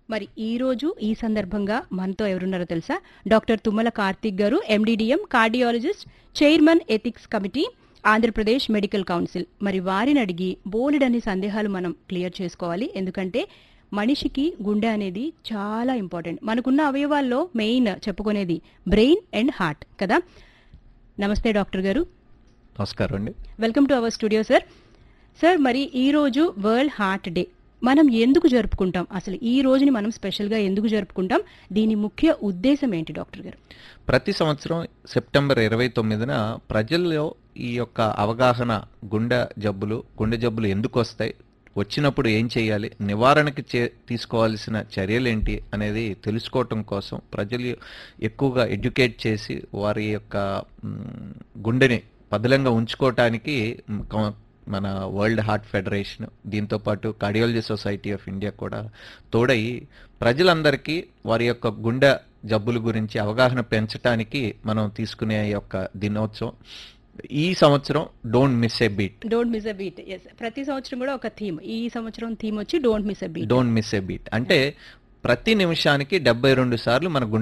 మరి ఈ రోజు ఈ సందర్భంగా మనతో ఎవరున్నారో తెలుసా doctor Tummala Karthik garu MD DM cardiologist chairman ethics committee Andhra Pradesh medical council మరి వారిని అడిగి బోలెడన్ని సందేహాలు మనం క్లియర్ చేసుకోవాలి ఎందుకంటే మనిషికి గుండె అనేది చాలా ఇంపార్టెంట్ మనకున్న అవయవాల్లో మెయిన్ చెప్పుకునేది బ్రెయిన్ అండ్ హార్ట్ కదా నమస్తే డాక్టర్ గారు నమస్కారం అండి welcome to our studio sir sir మరి ఈ రోజు వరల్డ్ హార్ట్ డే మనం ఎందుకు జరుపుకుంటాం అసలు ఈ రోజుని మనం స్పెషల్గా ఎందుకు జరుపుకుంటాం దీని ముఖ్య ఉద్దేశం ఏంటి డాక్టర్ గారు ప్రతి సంవత్సరం సెప్టెంబర్ ఇరవై తొమ్మిదిన ప్రజల్లో ఈ యొక్క అవగాహన గుండె జబ్బులు గుండె జబ్బులు ఎందుకు వస్తాయి వచ్చినప్పుడు ఏం చేయాలి నివారణకి చే తీసుకోవాల్సిన చర్యలేంటి అనేది తెలుసుకోవటం కోసం ప్రజలు ఎక్కువగా ఎడ్యుకేట్ చేసి వారి యొక్క మ్, గుండెని పదిలంగా ఉంచుకోవటానికి మ్, కౌ- మన వరల్డ్ హార్ట్ ఫెడరేషన్ దీంతో పాటు కార్డియాలజీ సొసైటీ ఆఫ్ ఇండియా కూడా తోడై ప్రజలందరికీ వారి యొక్క గుండె జబ్బుల గురించి అవగాహన పెంచడానికి మనం తీసుకునే ఈ యొక్క దినోత్సవం ఈ సంవత్సరం don't miss a beat don't miss a beat ఎస్ ప్రతి సంవత్సరం కూడా ఒక థీమ్ ఈ సంవత్సరం థీమ్ వచ్చి don't miss a beat don't miss a beat అంటే ప్రతి నిమిషానికి డెబ్బై రెండు సార్లు మన గుండె